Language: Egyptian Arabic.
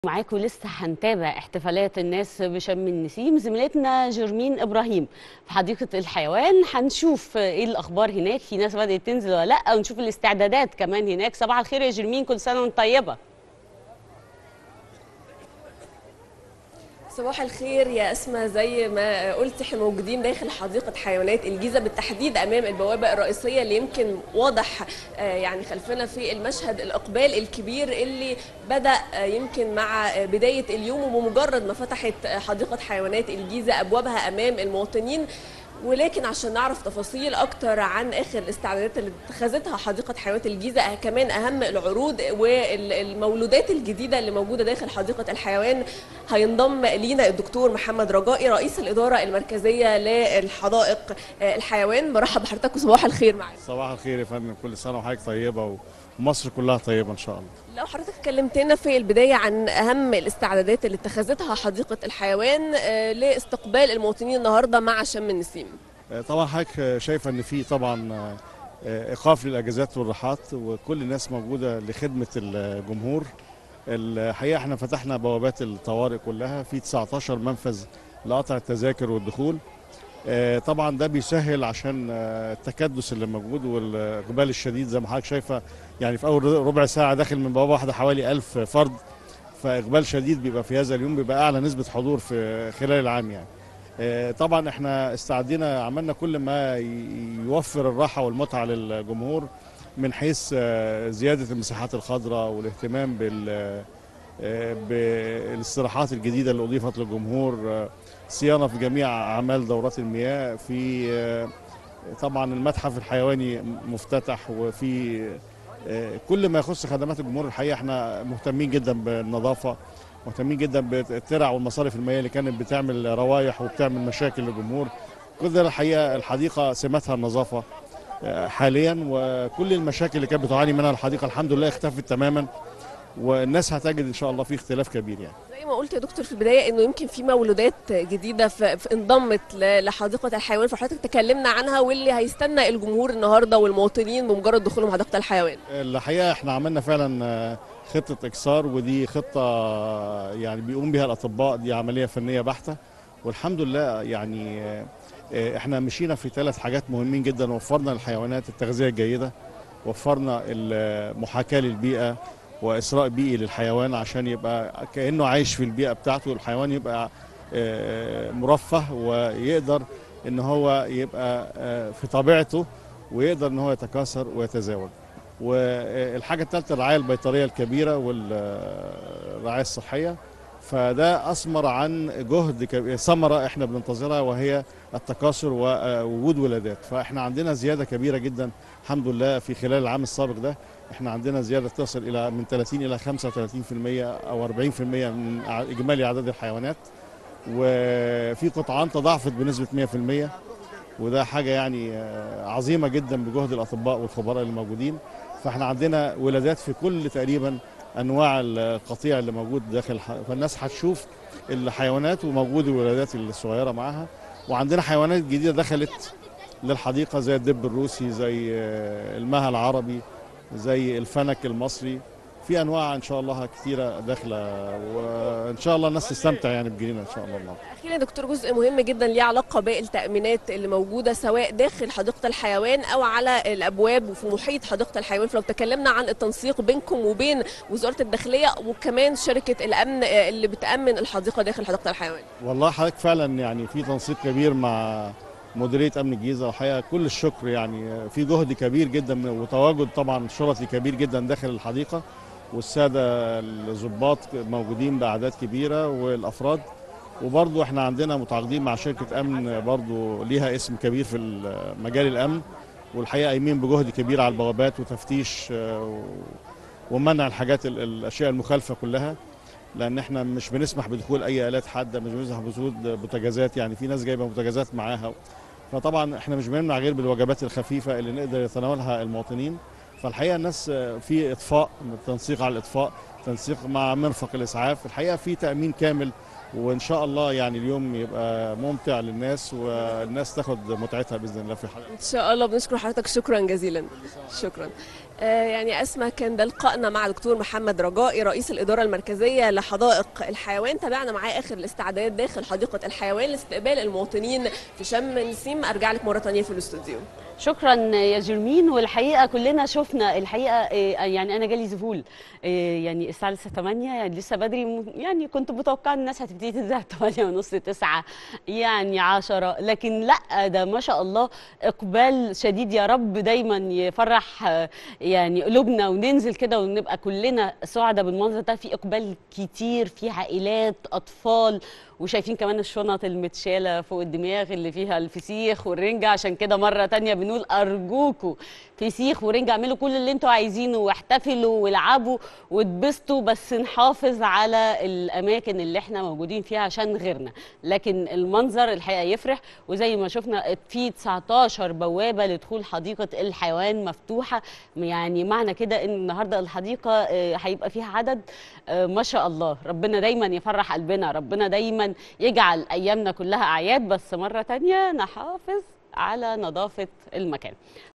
معاكم لسه هنتابع احتفالات الناس بشم النسيم زميلتنا جرمين ابراهيم في حديقه الحيوان هنشوف ايه الاخبار هناك في ناس بدات تنزل ولا لا ونشوف الاستعدادات كمان هناك صباح الخير يا جرمين كل سنه وانت طيبه صباح الخير يا اسماء زي ما قلت احنا موجودين داخل حديقه حيوانات الجيزه بالتحديد امام البوابه الرئيسيه اللي يمكن واضح يعني خلفنا في المشهد الاقبال الكبير اللي بدا يمكن مع بدايه اليوم وبمجرد ما فتحت حديقه حيوانات الجيزه ابوابها امام المواطنين ولكن عشان نعرف تفاصيل اكتر عن اخر الاستعدادات اللي اتخذتها حديقه حيوانات الجيزه كمان اهم العروض والمولودات الجديده اللي موجوده داخل حديقه الحيوان هينضم لينا الدكتور محمد رجائي رئيس الاداره المركزيه للحدائق الحيوان مرحب بحضرتك وصباح الخير معاك صباح الخير يا فندم كل سنه وحضرتك طيبه ومصر كلها طيبه ان شاء الله لو حضرتك كلمتنا في البدايه عن اهم الاستعدادات اللي اتخذتها حديقه الحيوان لاستقبال المواطنين النهارده مع شم النسيم طبعا حضرتك شايفه ان في طبعا ايقاف للاجازات والراحات وكل الناس موجوده لخدمه الجمهور الحقيقه احنا فتحنا بوابات الطوارئ كلها في 19 منفذ لقطع التذاكر والدخول طبعا ده بيسهل عشان التكدس اللي موجود والاقبال الشديد زي ما حضرتك شايفه يعني في اول ربع ساعه داخل من بوابه واحده حوالي 1000 فرد فاقبال شديد بيبقى في هذا اليوم بيبقى اعلى نسبه حضور في خلال العام يعني طبعا احنا استعدينا عملنا كل ما يوفر الراحه والمتعه للجمهور من حيث زياده المساحات الخضراء والاهتمام بال بالاستراحات الجديده اللي اضيفت للجمهور صيانه في جميع اعمال دورات المياه في طبعا المتحف الحيواني مفتتح وفي كل ما يخص خدمات الجمهور الحقيقه احنا مهتمين جدا بالنظافه مهتمين جدا بالترع والمصارف المائيه اللي كانت بتعمل روايح وبتعمل مشاكل للجمهور كل ده الحقيقه الحديقه سمتها النظافه حاليا وكل المشاكل اللي كانت بتعاني منها الحديقه الحمد لله اختفت تماما والناس هتجد ان شاء الله في اختلاف كبير يعني زي ما قلت يا دكتور في البدايه انه يمكن في مولودات جديده في انضمت لحديقه الحيوان فحضرتك تكلمنا عنها واللي هيستنى الجمهور النهارده والمواطنين بمجرد دخولهم حديقه الحيوان الحقيقه احنا عملنا فعلا خطه اكسار ودي خطه يعني بيقوم بها الاطباء دي عمليه فنيه بحته والحمد لله يعني احنا مشينا في ثلاث حاجات مهمين جدا وفرنا للحيوانات التغذيه الجيده وفرنا المحاكاه للبيئه واسراء بيئي للحيوان عشان يبقى كانه عايش في البيئه بتاعته الحيوان يبقى مرفه ويقدر ان هو يبقى في طبيعته ويقدر ان هو يتكاثر ويتزاوج والحاجه الثالثه الرعايه البيطريه الكبيره والرعايه الصحيه فده اثمر عن جهد ثمره احنا بننتظرها وهي التكاثر ووجود ولادات فاحنا عندنا زياده كبيره جدا الحمد لله في خلال العام السابق ده احنا عندنا زياده تصل الى من 30 الى 35% او 40% من اجمالي اعداد الحيوانات وفي قطعان تضاعفت بنسبه 100% وده حاجه يعني عظيمه جدا بجهد الاطباء والخبراء اللي موجودين فاحنا عندنا ولادات في كل تقريبا انواع القطيع اللي موجود داخل فالناس هتشوف الحيوانات وموجود الولادات الصغيره معاها وعندنا حيوانات جديده دخلت للحديقه زي الدب الروسي زي المها العربي زي الفنك المصري في انواع ان شاء الله كثيره داخله وان شاء الله الناس تستمتع يعني بجنينه ان شاء الله اخيرا دكتور جزء مهم جدا ليه علاقه بالتامينات اللي موجوده سواء داخل حديقه الحيوان او على الابواب وفي محيط حديقه الحيوان فلو تكلمنا عن التنسيق بينكم وبين وزاره الداخليه وكمان شركه الامن اللي بتامن الحديقه داخل حديقه الحيوان والله حضرتك فعلا يعني في تنسيق كبير مع مديريه امن الجيزه الحقيقه كل الشكر يعني في جهد كبير جدا وتواجد طبعا شرطي كبير جدا داخل الحديقه والساده الضباط موجودين باعداد كبيره والافراد وبرضه احنا عندنا متعاقدين مع شركه امن برضه ليها اسم كبير في مجال الامن والحقيقه قايمين بجهد كبير على البوابات وتفتيش ومنع الحاجات الاشياء المخالفه كلها لان احنا مش بنسمح بدخول اي الات حاده مش بنسمح بدخول بوتاجازات يعني في ناس جايبه بوتاجازات معاها فطبعا احنا مش بنمنع غير بالوجبات الخفيفه اللي نقدر يتناولها المواطنين فالحقيقه الناس في اطفاء تنسيق على الاطفاء تنسيق مع مرفق الاسعاف الحقيقه في تامين كامل وان شاء الله يعني اليوم يبقى ممتع للناس والناس تاخد متعتها باذن الله في الحلقه ان شاء الله بنشكر حضرتك شكرا جزيلا شكرا آه يعني اسمى كان ده لقائنا مع دكتور محمد رجائي رئيس الاداره المركزيه لحدائق الحيوان تابعنا معاه اخر الاستعدادات داخل حديقه الحيوان لاستقبال المواطنين في شم نسيم ارجع لك مره ثانيه في الاستوديو شكرا يا جرمين والحقيقه كلنا شفنا الحقيقه إيه، يعني انا جالي ذهول إيه، يعني الساعه لسه 8 يعني لسه بدري م- يعني كنت متوقعه ان الناس هتبتدي تنزل 8 ونص 9 يعني 10 لكن لا ده ما شاء الله اقبال شديد يا رب دايما يفرح آه، يعني قلوبنا وننزل كده ونبقى كلنا سعداء بالمنظر ده في اقبال كتير في عائلات اطفال وشايفين كمان الشنط المتشالة فوق الدماغ اللي فيها الفسيخ والرنجة عشان كده مرة تانية بنقول أرجوكوا فسيخ ورنجة اعملوا كل اللي انتوا عايزينه واحتفلوا والعبوا واتبسطوا بس نحافظ على الأماكن اللي احنا موجودين فيها عشان غيرنا لكن المنظر الحقيقة يفرح وزي ما شفنا في 19 بوابة لدخول حديقة الحيوان مفتوحة يعني معنى كده ان النهاردة الحديقة آه، هيبقى فيها عدد آه، ما شاء الله ربنا دايما يفرح قلبنا ربنا دايما يجعل ايامنا كلها اعياد بس مره تانية نحافظ على نظافه المكان